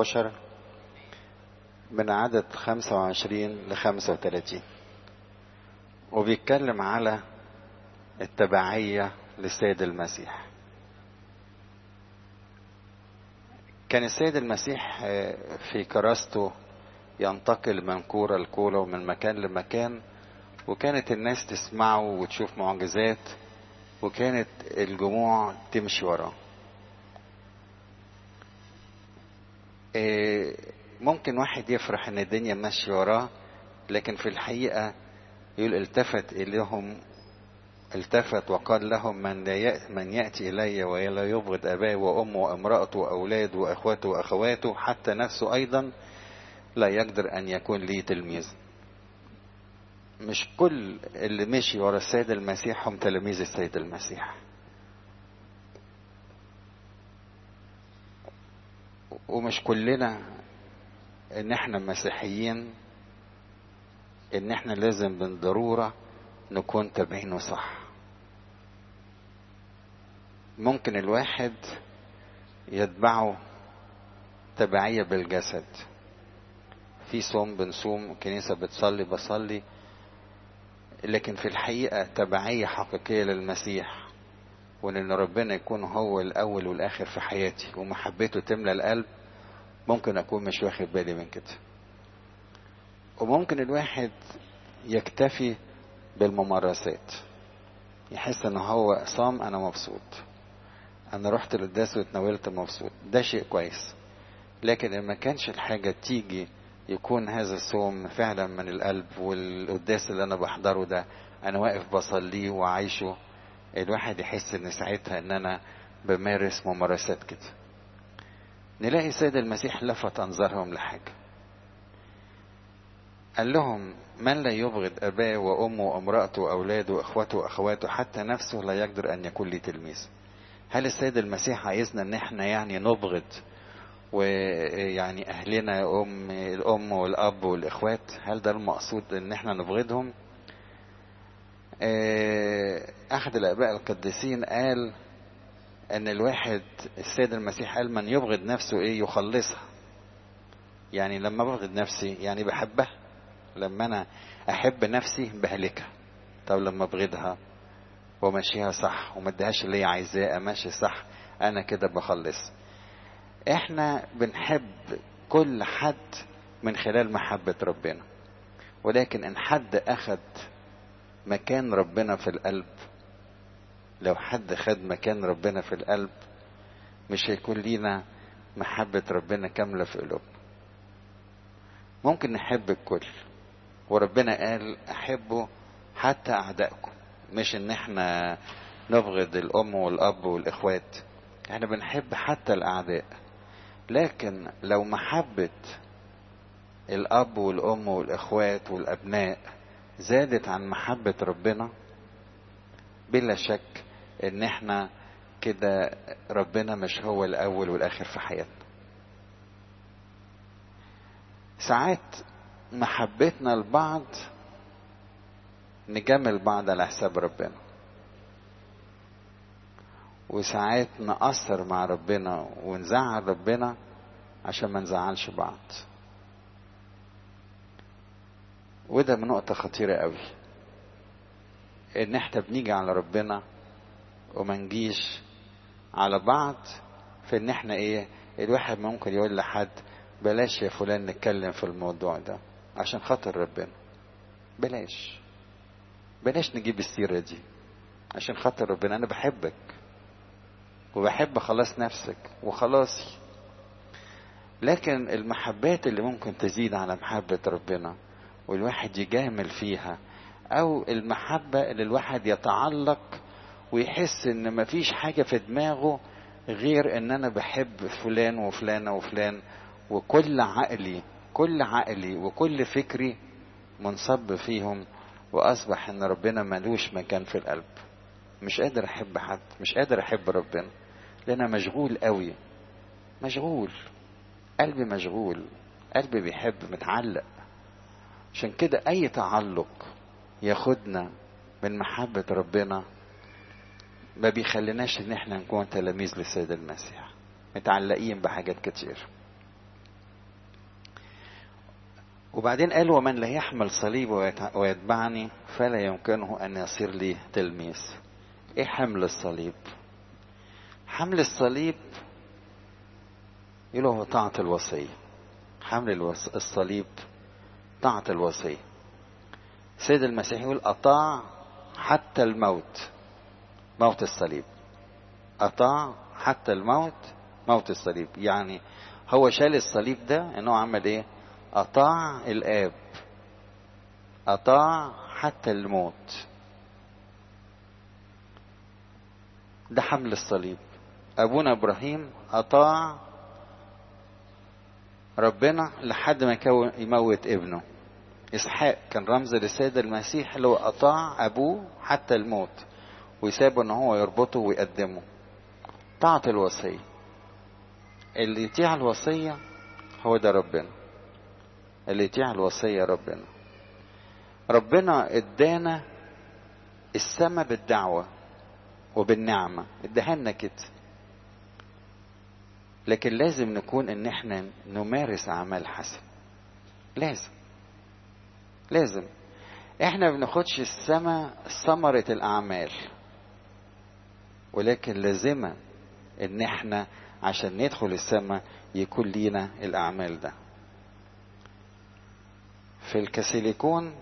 16 من عدد 25 ل 35 وبيتكلم على التبعية للسيد المسيح كان السيد المسيح في كراسته ينتقل من كورة لكورة ومن مكان لمكان وكانت الناس تسمعه وتشوف معجزات وكانت الجموع تمشي وراه ممكن واحد يفرح ان الدنيا ماشية وراه لكن في الحقيقة يقول التفت اليهم التفت وقال لهم من من يأتي إلي ولا يبغض أباه وأمه وامرأته وأولاده وأخواته وأخواته حتى نفسه أيضا لا يقدر أن يكون لي تلميذ مش كل اللي مشي ورا السيد المسيح هم تلاميذ السيد المسيح ومش كلنا ان احنا مسيحيين ان احنا لازم بالضرورة نكون تابعينه صح ممكن الواحد يتبعه تبعية بالجسد في صوم بنصوم الكنيسة بتصلي بصلي لكن في الحقيقة تبعية حقيقية للمسيح وان ربنا يكون هو الاول والاخر في حياتي ومحبته تملى القلب ممكن اكون مش واخد بالي من كده وممكن الواحد يكتفي بالممارسات يحس ان هو صام انا مبسوط انا رحت للقداس واتناولت مبسوط ده شيء كويس لكن ان ما كانش الحاجه تيجي يكون هذا الصوم فعلا من القلب والقداس اللي انا بحضره ده انا واقف بصليه وعايشه الواحد يحس ان ساعتها ان انا بمارس ممارسات كده نلاقي السيد المسيح لفت انظارهم لحاجه قال لهم من لا يبغض اباه وامه وامراته واولاده واخوته واخواته حتى نفسه لا يقدر ان يكون لي تلميذ هل السيد المسيح عايزنا ان احنا يعني نبغض ويعني اهلنا ام الام والاب والاخوات هل ده المقصود ان احنا نبغضهم احد الاباء القديسين قال ان الواحد السيد المسيح قال من يبغض نفسه ايه يخلصها يعني لما ببغض نفسي يعني بحبها لما انا احب نفسي بهلكها طب لما ابغضها وماشيها صح وما اديهاش اللي هي عايزاه اماشي صح انا كده بخلص احنا بنحب كل حد من خلال محبة ربنا ولكن ان حد اخد مكان ربنا في القلب لو حد خد مكان ربنا في القلب مش هيكون لينا محبة ربنا كاملة في قلوبنا ممكن نحب الكل وربنا قال احبوا حتى اعدائكم مش ان احنا نبغض الام والاب والاخوات احنا بنحب حتى الاعداء لكن لو محبة الاب والام والاخوات والابناء زادت عن محبة ربنا بلا شك ان احنا كده ربنا مش هو الاول والاخر في حياتنا ساعات محبتنا لبعض نجامل بعض على حساب ربنا وساعات نقصر مع ربنا ونزعل ربنا عشان ما نزعلش بعض وده من نقطة خطيرة قوي ان احنا بنيجي على ربنا وما نجيش على بعض في ان احنا ايه الواحد ممكن يقول لحد بلاش يا فلان نتكلم في الموضوع ده عشان خاطر ربنا بلاش بلاش نجيب السيرة دي عشان خاطر ربنا انا بحبك وبحب خلاص نفسك وخلاصي لكن المحبات اللي ممكن تزيد على محبة ربنا والواحد يجامل فيها او المحبة اللي الواحد يتعلق ويحس ان مفيش حاجة في دماغه غير ان انا بحب فلان وفلانة وفلان وكل عقلي كل عقلي وكل فكري منصب فيهم واصبح ان ربنا ملوش مكان في القلب مش قادر احب حد مش قادر احب ربنا لان انا مشغول قوي مشغول قلبي مشغول قلبي بيحب متعلق عشان كده اي تعلق ياخدنا من محبة ربنا ما بيخليناش ان احنا نكون تلاميذ للسيد المسيح متعلقين بحاجات كتير وبعدين قال ومن لا يحمل صليب ويتبعني فلا يمكنه أن يصير لي تلميذ إيه حمل الصليب حمل الصليب يقول هو طاعة الوصية حمل الصليب طاعة الوصية سيد المسيح يقول أطاع حتى الموت موت الصليب أطاع حتى الموت موت الصليب يعني هو شال الصليب ده انه عمل ايه اطاع الاب اطاع حتى الموت ده حمل الصليب ابونا ابراهيم اطاع ربنا لحد ما يموت ابنه اسحاق كان رمز للسيد المسيح اللي هو اطاع ابوه حتى الموت ويسابه ان هو يربطه ويقدمه طاعة الوصية اللي يطيع الوصية هو ده ربنا اللي يطيع الوصية ربنا ربنا ادانا السما بالدعوة وبالنعمة ادهنا كده لكن لازم نكون ان احنا نمارس اعمال حسنة لازم لازم احنا بناخدش السما ثمرة الاعمال ولكن لازمة ان احنا عشان ندخل السماء يكون لينا الاعمال ده في الكاسيليكون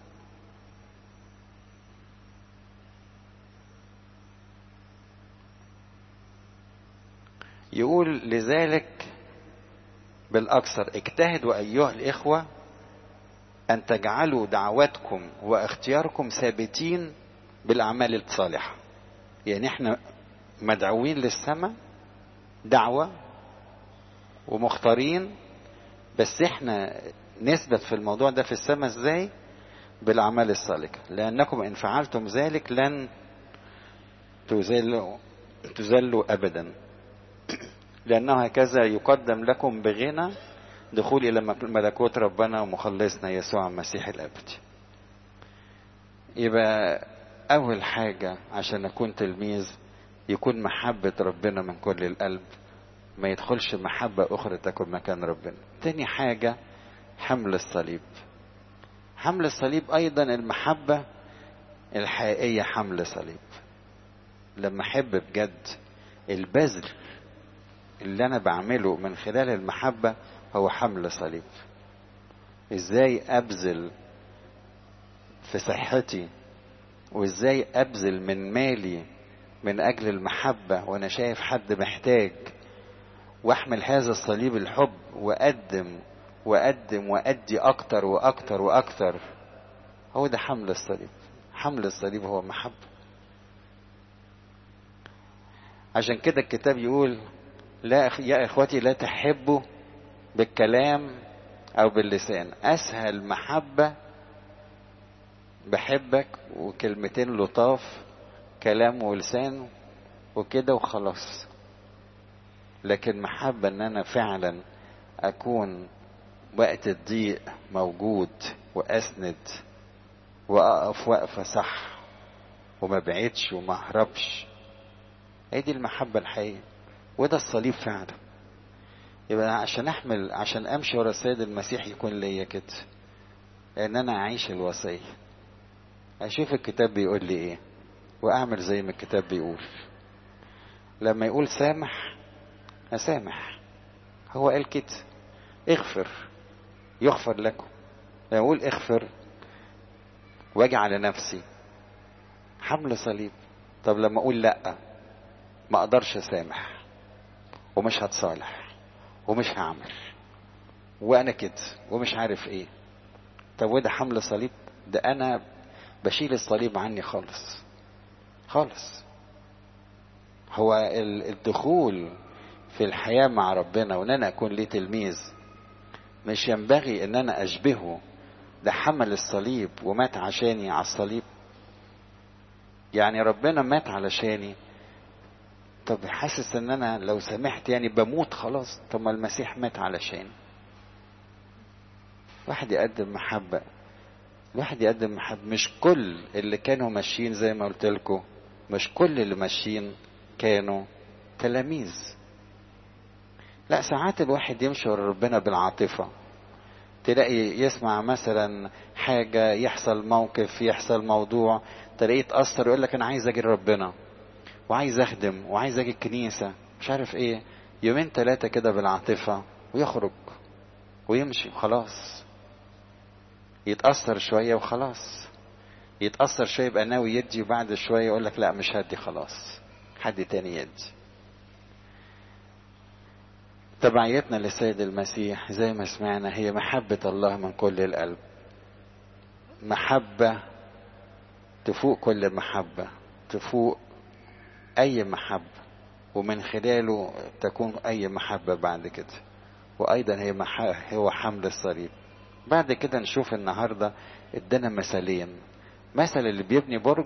يقول لذلك بالاكثر اجتهدوا ايها الاخوه ان تجعلوا دعواتكم واختياركم ثابتين بالاعمال الصالحه يعني احنا مدعوين للسماء دعوة ومختارين بس احنا نثبت في الموضوع ده في السماء ازاي بالاعمال الصالحة لانكم ان فعلتم ذلك لن تزلوا تزلوا ابدا لانه هكذا يقدم لكم بغنى دخول الى ملكوت ربنا ومخلصنا يسوع المسيح الابدي يبقى اول حاجة عشان اكون تلميذ يكون محبة ربنا من كل القلب ما يدخلش محبة أخرى تكون مكان ربنا تاني حاجة حمل الصليب حمل الصليب أيضا المحبة الحقيقية حمل صليب لما أحب بجد البذل اللي أنا بعمله من خلال المحبة هو حمل صليب إزاي أبذل في صحتي وإزاي أبذل من مالي من اجل المحبه وانا شايف حد محتاج واحمل هذا الصليب الحب واقدم واقدم وادي اكتر واكتر واكتر هو ده حمل الصليب حمل الصليب هو محبه عشان كده الكتاب يقول لا يا اخوتي لا تحبوا بالكلام او باللسان اسهل محبه بحبك وكلمتين لطاف كلام ولسان وكده وخلاص لكن محبة ان انا فعلا اكون وقت الضيق موجود واسند واقف وقفة صح وما بعدش وما اهربش هي دي المحبة الحقيقية وده الصليب فعلا يبقى عشان احمل عشان امشي ورا السيد المسيح يكون ليا كده ان انا اعيش الوصية اشوف الكتاب بيقول لي ايه واعمل زي ما الكتاب بيقول لما يقول سامح اسامح هو قال كده اغفر يغفر لكم لما يقول اغفر واجي على نفسي حمل صليب طب لما اقول لا ما اقدرش اسامح ومش هتصالح ومش هعمل وانا كده ومش عارف ايه طب وده حمل صليب ده انا بشيل الصليب عني خالص خالص هو الدخول في الحياة مع ربنا وان انا اكون ليه تلميذ مش ينبغي ان انا اشبهه ده حمل الصليب ومات عشاني على الصليب يعني ربنا مات علشاني طب حاسس ان انا لو سمحت يعني بموت خلاص طب ما المسيح مات علشاني واحد يقدم محبة الواحد يقدم محبة مش كل اللي كانوا ماشيين زي ما قلت لكم مش كل اللي ماشيين كانوا تلاميذ لا ساعات الواحد يمشي ورا ربنا بالعاطفة تلاقي يسمع مثلا حاجة يحصل موقف يحصل موضوع تلاقيه يتأثر يقول لك أنا عايز أجي ربنا وعايز أخدم وعايز أجي الكنيسة مش عارف إيه يومين ثلاثة كده بالعاطفة ويخرج ويمشي وخلاص يتأثر شوية وخلاص يتأثر شوية يبقى ناوي يدي وبعد شوية يقول لك لا مش هدي خلاص حد تاني يدي تبعيتنا للسيد المسيح زي ما سمعنا هي محبة الله من كل القلب محبة تفوق كل محبة تفوق أي محبة ومن خلاله تكون أي محبة بعد كده وأيضا هي مح... هو حمل الصليب بعد كده نشوف النهاردة ادانا مثالين مثل اللي بيبني برج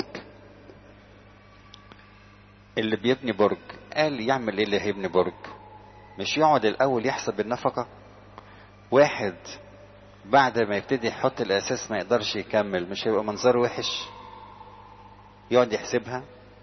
اللي بيبني برج قال يعمل ايه اللي هيبني برج مش يقعد الاول يحسب النفقه واحد بعد ما يبتدي يحط الاساس ما يقدرش يكمل مش هيبقى منظره وحش يقعد يحسبها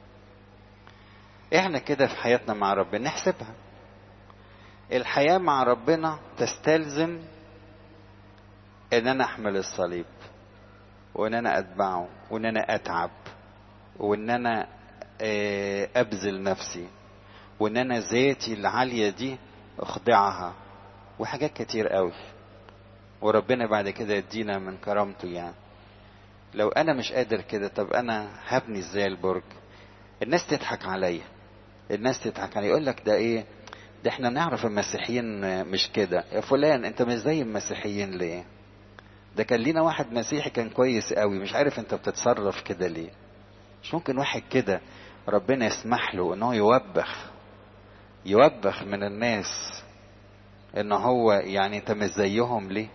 احنا كده في حياتنا مع ربنا نحسبها الحياة مع ربنا تستلزم ان انا احمل الصليب وان انا اتبعه وان انا اتعب وان انا ابذل نفسي وان انا ذاتي العاليه دي اخضعها وحاجات كتير قوي وربنا بعد كده يدينا من كرامته يعني لو انا مش قادر كده طب انا هبني ازاي البرج الناس تضحك عليا الناس تضحك عليا يقول لك ده ايه ده احنا نعرف المسيحيين مش كده يا فلان انت مش زي المسيحيين ليه ده كان لينا واحد مسيحي كان كويس قوي مش عارف انت بتتصرف كده ليه مش ممكن واحد كده ربنا يسمح له ان هو يوبخ يوبخ من الناس ان هو يعني انت مش زيهم ليه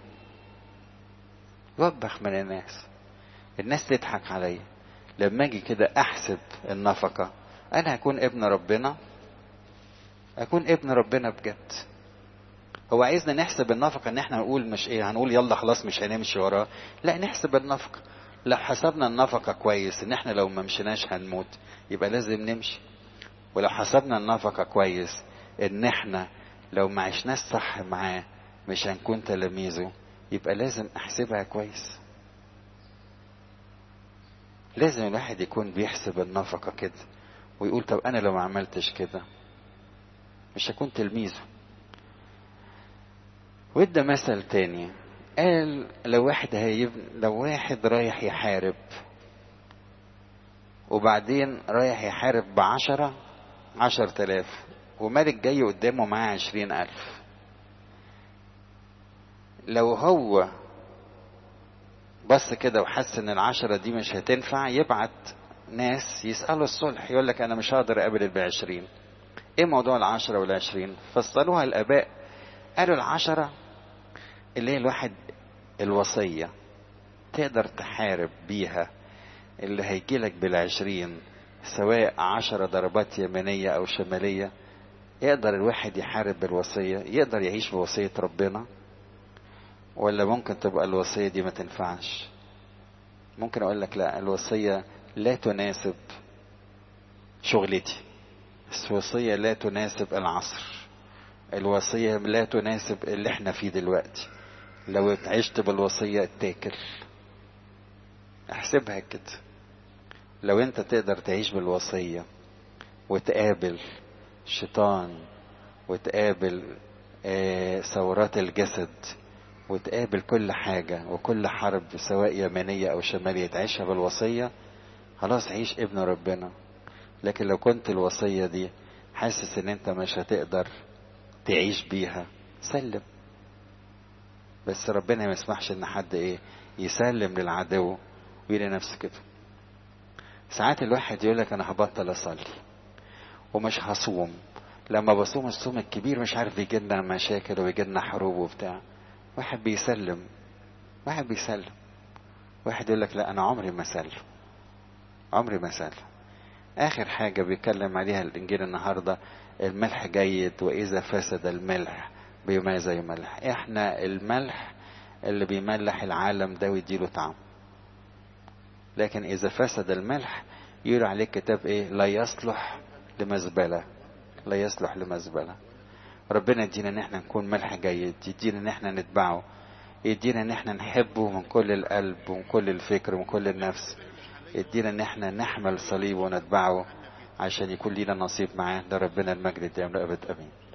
يوبخ من الناس الناس تضحك عليا لما اجي كده احسب النفقه انا هكون ابن ربنا اكون ابن ربنا بجد هو عايزنا نحسب النفقه ان احنا نقول مش ايه هنقول يلا خلاص مش هنمشي وراه لا نحسب النفقه لو حسبنا النفقه كويس ان احنا لو ما مشيناش هنموت يبقى لازم نمشي ولو حسبنا النفقه كويس ان احنا لو ما عشناش صح معاه مش هنكون تلاميذه يبقى لازم احسبها كويس لازم الواحد يكون بيحسب النفقه كده ويقول طب انا لو ما عملتش كده مش هكون تلميذه وادى مثل تاني قال لو واحد هيبن لو واحد رايح يحارب وبعدين رايح يحارب بعشرة عشر تلاف وملك جاي قدامه معاه عشرين ألف لو هو بص كده وحس ان العشرة دي مش هتنفع يبعت ناس يسألوا الصلح يقول لك انا مش هقدر اقابل البعشرين ايه موضوع العشرة والعشرين فصلوها الاباء قالوا العشرة اللي هي الواحد الوصية تقدر تحارب بيها اللي هيجيلك بالعشرين سواء عشرة ضربات يمينية أو شمالية يقدر الواحد يحارب بالوصية يقدر يعيش بوصية ربنا ولا ممكن تبقى الوصية دي ما تنفعش ممكن أقول لك لا الوصية لا تناسب شغلتي الوصية لا تناسب العصر الوصية لا تناسب اللي احنا فيه دلوقتي لو عشت بالوصية اتاكل احسبها كده لو انت تقدر تعيش بالوصية وتقابل الشيطان وتقابل آه ثورات الجسد وتقابل كل حاجة وكل حرب سواء يمنية أو شمالية تعيشها بالوصية خلاص عيش ابن ربنا لكن لو كنت الوصية دي حاسس ان انت مش هتقدر تعيش بيها سلم بس ربنا ما يسمحش ان حد ايه يسلم للعدو ويلاقي نفسه كده ساعات الواحد يقول لك انا هبطل اصلي ومش هصوم لما بصوم الصوم الكبير مش عارف بيجي لنا مشاكل وبيجي لنا حروب وبتاع واحد بيسلم واحد بيسلم واحد يقول لك لا انا عمري ما سلم عمري ما سلم اخر حاجه بيتكلم عليها الانجيل النهارده الملح جيد واذا فسد الملح بماذا يملح احنا الملح اللي بيملح العالم ده ويديله طعم لكن اذا فسد الملح يقول عليه كتاب ايه لا يصلح لمزبله لا يصلح لمزبله ربنا يدينا ان احنا نكون ملح جيد يدينا ان احنا نتبعه يدينا ان احنا نحبه من كل القلب ومن كل الفكر ومن كل النفس يدينا ان احنا نحمل صليبه ونتبعه عشان يكون لينا نصيب معاه ده ربنا المجد الدائم لأبد امين